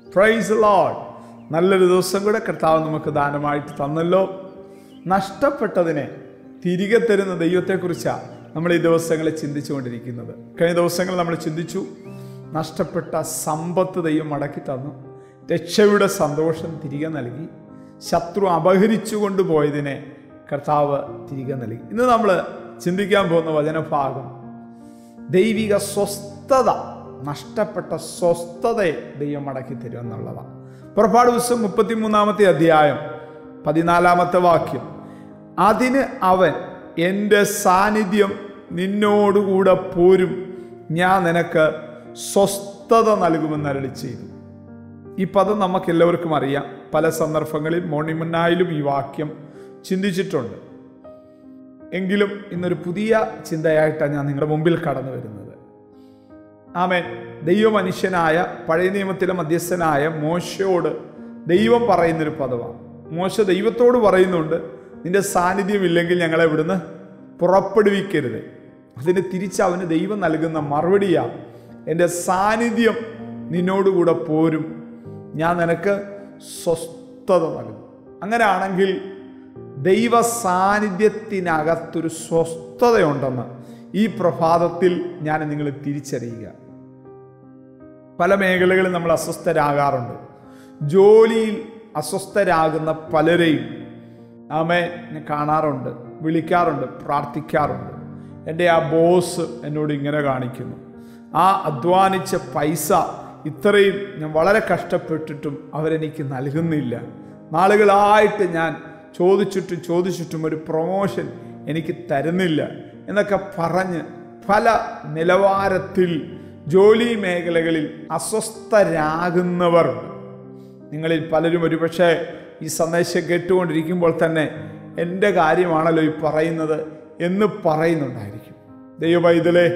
price load നല്ലൊരു ദിവസം കൂടെ കർത്താവ് നമുക്ക് ദാനമായിട്ട് തന്നല്ലോ നഷ്ടപ്പെട്ടതിനെ തിരികെ തരുന്ന ദൈവത്തെക്കുറിച്ചാണ് നമ്മൾ ഈ ദിവസങ്ങളിൽ ചിന്തിച്ചുകൊണ്ടിരിക്കുന്നത് കഴിഞ്ഞ ദിവസങ്ങൾ നമ്മൾ ചിന്തിച്ചു നഷ്ടപ്പെട്ട സമ്പത്ത് ദൈവം മടക്കി തന്നു രക്ഷയുടെ സന്തോഷം തിരികെ നൽകി ശത്രു അപഹരിച്ചു കൊണ്ടുപോയതിനെ കർത്താവ് തിരികെ നൽകി ഇന്ന് നമ്മൾ ചിന്തിക്കാൻ പോകുന്ന വചനഭാഗം ദൈവിക സ്വസ്ഥത നഷ്ടപ്പെട്ട സ്വസ്ഥതയെ ദൈവം മടക്കി തരും എന്നുള്ളതാണ് പുറപ്പാട് ദിവസം മുപ്പത്തിമൂന്നാമത്തെ അധ്യായം പതിനാലാമത്തെ വാക്യം അതിന് അവൻ എൻ്റെ സാന്നിധ്യം നിന്നോടുകൂടെ പോരും ഞാൻ നിനക്ക് സ്വസ്ഥത നൽകുമെന്ന് അരളി ചെയ്തു ഈ പദം നമുക്ക് എല്ലാവർക്കും അറിയാം പല സന്ദർഭങ്ങളിൽ മോണിമന്നായാലും ഈ വാക്യം ചിന്തിച്ചിട്ടുണ്ട് എങ്കിലും ഇന്നൊരു പുതിയ ചിന്തയായിട്ടാണ് ഞാൻ നിങ്ങളുടെ മുമ്പിൽ കടന്നു വരുന്നത് ആമേൻ ദൈവമനുഷ്യനായ പഴയ നിയമത്തിലെ മധ്യസ്ഥനായ മോശയോട് ദൈവം പറയുന്നൊരു പദമാണ് മോശ ദൈവത്തോട് പറയുന്നുണ്ട് നിന്റെ സാന്നിധ്യം ഇല്ലെങ്കിൽ ഞങ്ങളെ ഇവിടുന്ന് പുറപ്പെടുവിക്കരുത് അതിന് തിരിച്ച് അവന് ദൈവം നൽകുന്ന മറുപടിയാ എൻ്റെ സാന്നിധ്യം നിന്നോടുകൂടെ പോരും ഞാൻ നിനക്ക് സ്വസ്ഥത നൽകും അങ്ങനെയാണെങ്കിൽ ദൈവ സാന്നിധ്യത്തിനകത്തൊരു സ്വസ്ഥതയുണ്ടെന്ന് ഈ പ്രഭാതത്തിൽ ഞാൻ നിങ്ങൾ തിരിച്ചറിയുക പല മേഖലകളിൽ നമ്മൾ അസ്വസ്ഥരാകാറുണ്ട് ജോലിയിൽ അസ്വസ്ഥരാകുന്ന പലരെയും ആമേ ഞാൻ കാണാറുണ്ട് വിളിക്കാറുണ്ട് പ്രാർത്ഥിക്കാറുണ്ട് എൻ്റെ ആ ബോസ് എന്നോട് ഇങ്ങനെ കാണിക്കുന്നു ആ അധ്വാനിച്ച പൈസ ഇത്രയും ഞാൻ വളരെ കഷ്ടപ്പെട്ടിട്ടും അവരെനിക്ക് നൽകുന്നില്ല നാളുകളായിട്ട് ഞാൻ ചോദിച്ചിട്ടും ചോദിച്ചിട്ടും ഒരു പ്രൊമോഷൻ എനിക്ക് തരുന്നില്ല എന്നൊക്കെ പറഞ്ഞ് പല നിലവാരത്തിൽ ജോലി മേഖലകളിൽ അസ്വസ്ഥരാകുന്നവർ നിങ്ങളിൽ പലരും ഒരുപക്ഷെ ഈ സന്ദേശം കേട്ടുകൊണ്ടിരിക്കുമ്പോൾ തന്നെ എൻ്റെ കാര്യമാണല്ലോ ഈ പറയുന്നത് എന്ന് പറയുന്നുണ്ടായിരിക്കും ദൈവവൈതലേ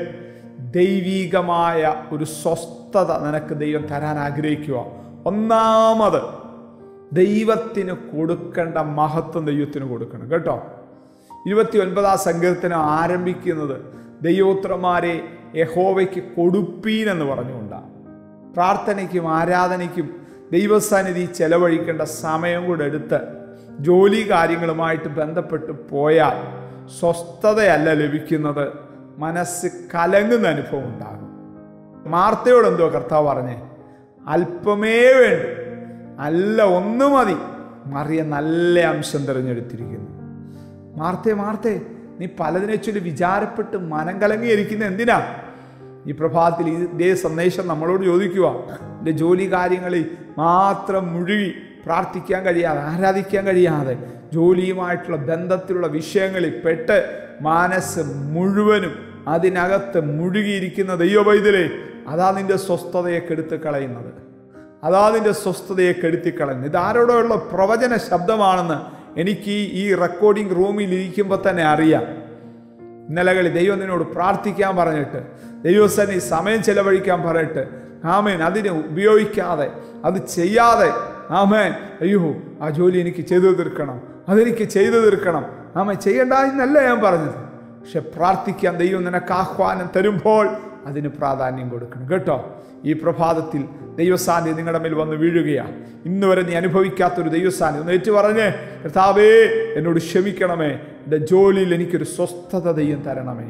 ദൈവീകമായ ഒരു സ്വസ്ഥത നിനക്ക് ദൈവം തരാൻ ആഗ്രഹിക്കുക ഒന്നാമത് ദൈവത്തിന് കൊടുക്കേണ്ട മഹത്വം ദൈവത്തിന് കൊടുക്കണം കേട്ടോ ഇരുപത്തി ഒൻപതാം സങ്കീർത്തനം ആരംഭിക്കുന്നത് ദൈവോത്രന്മാരെ യഹോവയ്ക്ക് കൊടുപ്പീൻ എന്ന് പറഞ്ഞുകൊണ്ടാണ് പ്രാർത്ഥനയ്ക്കും ആരാധനയ്ക്കും ദൈവസന്നിധി ചെലവഴിക്കേണ്ട സമയം കൂടെ എടുത്ത് ജോലി കാര്യങ്ങളുമായിട്ട് ബന്ധപ്പെട്ട് പോയാൽ സ്വസ്ഥതയല്ല ലഭിക്കുന്നത് മനസ്സ് കലങ്ങുന്ന അനുഭവം ഉണ്ടാകും മാർത്തയോട് എന്തോ കർത്താവ് പറഞ്ഞേ അല്പമേ വേണ്ടു അല്ല ഒന്ന് മതി മറിയ നല്ല അംശം തിരഞ്ഞെടുത്തിരിക്കുന്നു മാർത്തേ മാർത്തേ നീ പലതിനെ ചൊല്ലി വിചാരപ്പെട്ട് മനം കലങ്ങിയിരിക്കുന്ന എന്തിനാ ഈ പ്രഭാതത്തിൽ ഇതേ സന്ദേശം നമ്മളോട് ചോദിക്കുക എൻ്റെ ജോലി കാര്യങ്ങളിൽ മാത്രം മുഴുകി പ്രാർത്ഥിക്കാൻ കഴിയാതെ ആരാധിക്കാൻ കഴിയാതെ ജോലിയുമായിട്ടുള്ള ബന്ധത്തിലുള്ള വിഷയങ്ങളിൽ പെട്ട് മനസ്സ് മുഴുവനും അതിനകത്ത് മുഴുകിയിരിക്കുന്ന ദൈവവൈദ്യരെ അതാ നിന്റെ സ്വസ്ഥതയെ കെടുത്ത് കളയുന്നത് അതാ നിന്റെ സ്വസ്ഥതയെ കെടുത്തി കളയുന്നത് ഇതാരോടുള്ള പ്രവചന ശബ്ദമാണെന്ന് എനിക്ക് ഈ റെക്കോർഡിംഗ് റൂമിൽ ഇരിക്കുമ്പോൾ തന്നെ അറിയാം ഇന്നലകളിൽ ദൈവം നിന്നോട് പ്രാർത്ഥിക്കാൻ പറഞ്ഞിട്ട് ദൈവസനി സമയം ചെലവഴിക്കാൻ പറഞ്ഞിട്ട് ആമേൻ അതിനെ ഉപയോഗിക്കാതെ അത് ചെയ്യാതെ ആമേൻ അയ്യോ ആ ജോലി എനിക്ക് ചെയ്തു തീർക്കണം അതെനിക്ക് ചെയ്തു തീർക്കണം ആമേൻ ചെയ്യണ്ട എന്നല്ല ഞാൻ പറഞ്ഞത് പക്ഷെ പ്രാർത്ഥിക്കാൻ ദൈവം നിനക്ക് ആഹ്വാനം തരുമ്പോൾ അതിന് പ്രാധാന്യം കൊടുക്കണം കേട്ടോ ഈ പ്രഭാതത്തിൽ ദൈവസാന്നിധ്യം നിങ്ങളുടെ മേൽ വന്ന് വീഴുകയാണ് ഇന്ന് വരെ നീ അനുഭവിക്കാത്തൊരു ദൈവസാന്നിധ്യം ഒന്ന് ഏറ്റു പറഞ്ഞ് കർത്താവേ എന്നോട് ക്ഷമിക്കണമേ എൻ്റെ ജോലിയിൽ എനിക്കൊരു സ്വസ്ഥത ദൈവം തരണമേ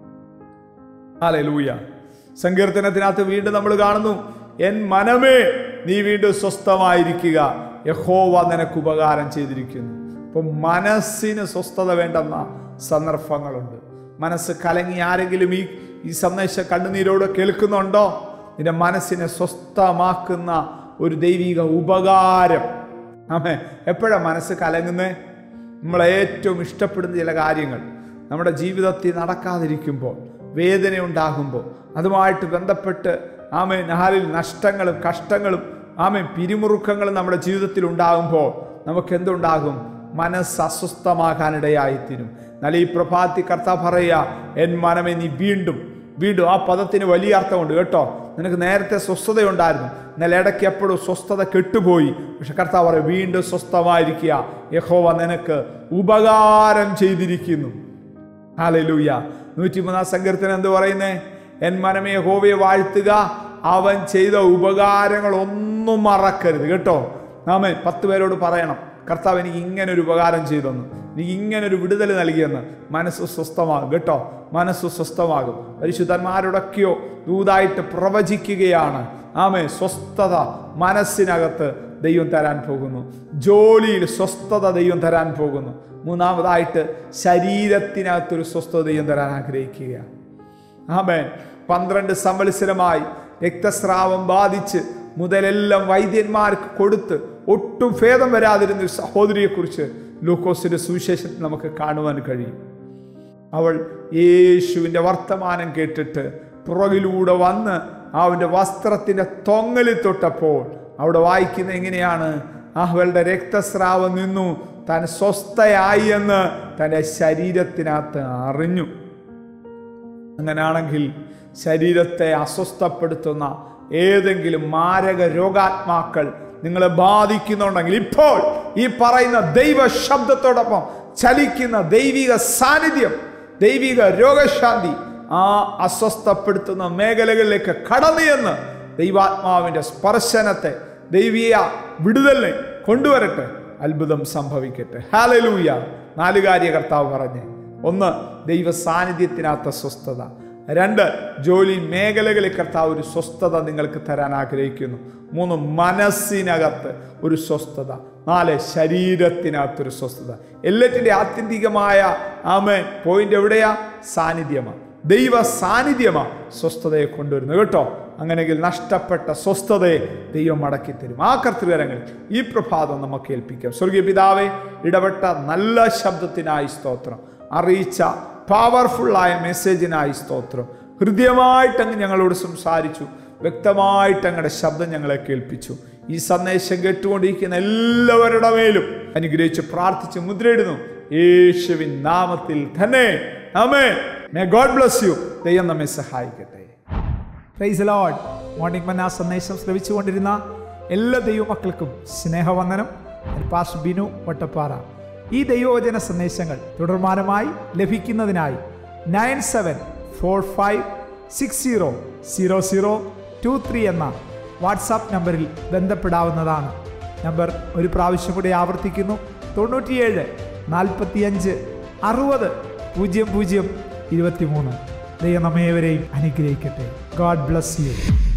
അല്ലേ ലൂയ സങ്കീർത്തനത്തിനകത്ത് വീണ്ടും നമ്മൾ കാണുന്നു എൻ മനമേ നീ വീണ്ടും സ്വസ്ഥമായിരിക്കുക യഹോവ നിനക്ക് ഉപകാരം ചെയ്തിരിക്കുന്നു അപ്പം മനസ്സിന് സ്വസ്ഥത വേണ്ടെന്ന സന്ദർഭങ്ങളുണ്ട് മനസ്സ് കലങ്ങി ആരെങ്കിലും ഈ ഈ സന്ദേശം കണ്ണുനീരോട് കേൾക്കുന്നുണ്ടോ നിന്റെ മനസ്സിനെ സ്വസ്ഥമാക്കുന്ന ഒരു ദൈവിക ഉപകാരം ആമേ എപ്പോഴാണ് മനസ്സ് കലങ്ങുന്നേ നമ്മൾ ഏറ്റവും ഇഷ്ടപ്പെടുന്ന ചില കാര്യങ്ങൾ നമ്മുടെ ജീവിതത്തിൽ നടക്കാതിരിക്കുമ്പോൾ വേദന ഉണ്ടാകുമ്പോൾ അതുമായിട്ട് ബന്ധപ്പെട്ട് ആമേൻ ആരിൽ നഷ്ടങ്ങളും കഷ്ടങ്ങളും ആമേൻ പിരിമുറുക്കങ്ങളും നമ്മുടെ ജീവിതത്തിൽ ഉണ്ടാകുമ്പോൾ നമുക്ക് എന്തുണ്ടാകും മനസ്സ് അസ്വസ്ഥമാകാനിടയായിത്തീരും എന്നാൽ ഈ പ്രഭാതി കർത്ത പറയുക എൻ മനമേ നീ വീണ്ടും വീണ്ടും ആ പദത്തിന് വലിയ അർത്ഥമുണ്ട് കേട്ടോ നിനക്ക് നേരത്തെ സ്വസ്ഥതയുണ്ടായിരുന്നു എന്നാൽ ഇടയ്ക്ക് എപ്പോഴും സ്വസ്ഥത കെട്ടുപോയി പക്ഷെ കർത്താവ് പറയും വീണ്ടും സ്വസ്ഥമായിരിക്കുക യഹോവ നിനക്ക് ഉപകാരം ചെയ്തിരിക്കുന്നു ഹാലലൂയ നൂറ്റിമൂന്നാം സങ്കീർത്തനം എന്ത് പറയുന്നേ എൻ മനമേ യഹോവയെ വാഴ്ത്തുക അവൻ ചെയ്ത ഉപകാരങ്ങളൊന്നും മറക്കരുത് കേട്ടോ നാമേ പത്ത് പേരോട് പറയണം കർത്താവ് എനിക്ക് ഇങ്ങനെ ഒരു ഉപകാരം ചെയ്തെന്ന് എനിക്ക് ഇങ്ങനെ ഒരു വിടുതൽ നൽകിയെന്ന് മനസ്സ് സ്വസ്ഥമാകും കേട്ടോ മനസ്സ് സ്വസ്ഥമാകും പരിശുദ്ധന്മാരോടൊക്കെയോ ദൂതായിട്ട് പ്രവചിക്കുകയാണ് ആമേ സ്വസ്ഥത മനസ്സിനകത്ത് ദൈവം തരാൻ പോകുന്നു ജോലിയിൽ സ്വസ്ഥത ദൈവം തരാൻ പോകുന്നു മൂന്നാമതായിട്ട് ശരീരത്തിനകത്തൊരു സ്വസ്ഥത ദൈവം തരാൻ ആഗ്രഹിക്കുകയാണ് ആമേൻ പന്ത്രണ്ട് സംവത്സരമായി രക്തസ്രാവം ബാധിച്ച് മുതലെല്ലാം വൈദ്യന്മാർക്ക് കൊടുത്ത് ഒട്ടും ഭേദം വരാതിരുന്ന ഒരു സഹോദരിയെക്കുറിച്ച് ലൂക്കോസിന്റെ സുവിശേഷത്തിൽ നമുക്ക് കാണുവാൻ കഴിയും അവൾ യേശുവിൻ്റെ വർത്തമാനം കേട്ടിട്ട് പുറകിലൂടെ വന്ന് അവൻ്റെ വസ്ത്രത്തിൻ്റെ തൊങ്ങലിൽ തൊട്ടപ്പോൾ അവിടെ വായിക്കുന്ന എങ്ങനെയാണ് അവളുടെ രക്തസ്രാവം നിന്നു താൻ സ്വസ്ഥയായി എന്ന് തൻ്റെ ശരീരത്തിനകത്ത് അറിഞ്ഞു അങ്ങനെയാണെങ്കിൽ ശരീരത്തെ അസ്വസ്ഥപ്പെടുത്തുന്ന ഏതെങ്കിലും മാരക രോഗാത്മാക്കൾ നിങ്ങളെ ബാധിക്കുന്നുണ്ടെങ്കിൽ ഇപ്പോൾ ഈ പറയുന്ന ദൈവ ശബ്ദത്തോടൊപ്പം ചലിക്കുന്ന ദൈവിക സാന്നിധ്യം ദൈവിക രോഗശാന്തി ആ അസ്വസ്ഥപ്പെടുത്തുന്ന മേഖലകളിലേക്ക് കടന്നു എന്ന് ദൈവാത്മാവിൻ്റെ സ്പർശനത്തെ ദൈവീയ വിടുതലിനെ കൊണ്ടുവരട്ടെ അത്ഭുതം സംഭവിക്കട്ടെ ഹാലലൂയ നാല് കാര്യ കർത്താവ് പറഞ്ഞ് ഒന്ന് ദൈവ സാന്നിധ്യത്തിനകത്ത സ്വസ്ഥത രണ്ട് ജോലി മേഖലകളിൽ കർത്താവ് ഒരു സ്വസ്ഥത നിങ്ങൾക്ക് തരാൻ ആഗ്രഹിക്കുന്നു മൂന്ന് മനസ്സിനകത്ത് ഒരു സ്വസ്ഥത നാല് ശരീരത്തിനകത്തൊരു സ്വസ്ഥത എല്ലാറ്റിൻ്റെ ആത്യന്തികമായ ആമേൻ പോയിന്റ് എവിടെയാ സാന്നിധ്യമാണ് ദൈവ സാന്നിധ്യമാണ് സ്വസ്ഥതയെ കൊണ്ടുവരുന്നത് കേട്ടോ അങ്ങനെയെങ്കിൽ നഷ്ടപ്പെട്ട സ്വസ്ഥതയെ ദൈവം മടക്കി തരും ആ കർത്തൃകരങ്ങളിൽ ഈ പ്രഭാതം നമുക്ക് ഏൽപ്പിക്കാം സ്വർഗീയ പിതാവെ ഇടപെട്ട നല്ല ശബ്ദത്തിനായി സ്തോത്രം അറിയിച്ച പവർഫുള്ളായ മെസ്സേജിനായി സ്തോത്രം ഹൃദ്യമായിട്ട് അങ്ങ് ഞങ്ങളോട് സംസാരിച്ചു വ്യക്തമായിട്ട് അങ്ങയുടെ ശബ്ദം ഞങ്ങളെ കേൾപ്പിച്ചു ഈ സന്ദേശം കേട്ടുകൊണ്ടിരിക്കുന്ന എല്ലാവരുടെ മേലും അനുഗ്രഹിച്ച് പ്രാർത്ഥിച്ച് മുദ്രയിടുന്നു യേശുവിൻ നാമത്തിൽ തന്നെ ആമേ മേ ഗോഡ് ബ്ലസ് യു ദൈവം നമ്മെ സഹായിക്കട്ടെ പ്രൈസ് ലോഡ് മോർണിംഗ് മന്ന സന്ദേശം ശ്രവിച്ചുകൊണ്ടിരുന്ന എല്ലാ ദൈവമക്കൾക്കും സ്നേഹവന്ദനം ഞാൻ പാസ് ബിനു വട്ടപ്പാറ ഈ ദൈവവചന സന്ദേശങ്ങൾ തുടർമാനമായി ലഭിക്കുന്നതിനായി nine seven four five six zero zero zero two three എന്ന വാട്സാപ്പ് നമ്പറിൽ ബന്ധപ്പെടാവുന്നതാണ് നമ്പർ ഒരു പ്രാവശ്യം കൂടി ആവർത്തിക്കുന്നു തൊണ്ണൂറ്റിയേഴ് നാൽപ്പത്തിയഞ്ച് അറുപത് പൂജ്യം പൂജ്യം ഇരുപത്തിമൂന്ന് ദൈവം നമ്മേവരെയും അനുഗ്രഹിക്കട്ടെ ഗോഡ് ബ്ലസ് യു